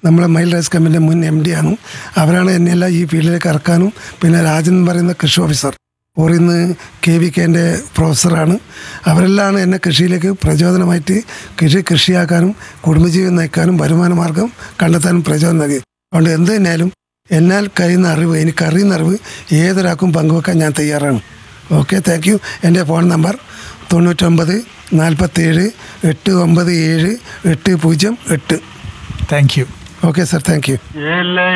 നമ്മളെ mile rice കമ്പനിയുടെ മുൻ എം ഡി ആണ് അവരാണ് എന്നെല്ലാം ഈ ഫീൽഡിലേക്ക് ഇറക്കാനും പിന്നെ രാജൻ എന്ന് പറയുന്ന കൃഷി ഓഫീസർ ഓറിന്ന് കെ വി കെൻ്റെ പ്രൊഫസറാണ് അവരെല്ലാം എന്നെ കൃഷിയിലേക്ക് പ്രചോദനമായിട്ട് കൃഷി കൃഷിയാക്കാനും കുടുംബജീവൻ നയിക്കാനും വരുമാന മാർഗം കണ്ടെത്താനും പ്രചോദനം നൽകി അതുകൊണ്ട് എന്ത് തന്നെയാലും എന്നാൽ കഴിയുന്ന അറിവ് എനിക്ക് അറിയുന്ന അറിവ് ഏതൊരാൾക്കും പങ്കുവെക്കാൻ ഞാൻ തയ്യാറാണ് ഓക്കെ താങ്ക് യു എൻ്റെ ഫോൺ നമ്പർ തൊണ്ണൂറ്റൊമ്പത് നാൽപ്പത്തേഴ് എട്ട് ഒമ്പത് ഏഴ് എട്ട് പൂജ്യം എട്ട് thank you okay sir thank U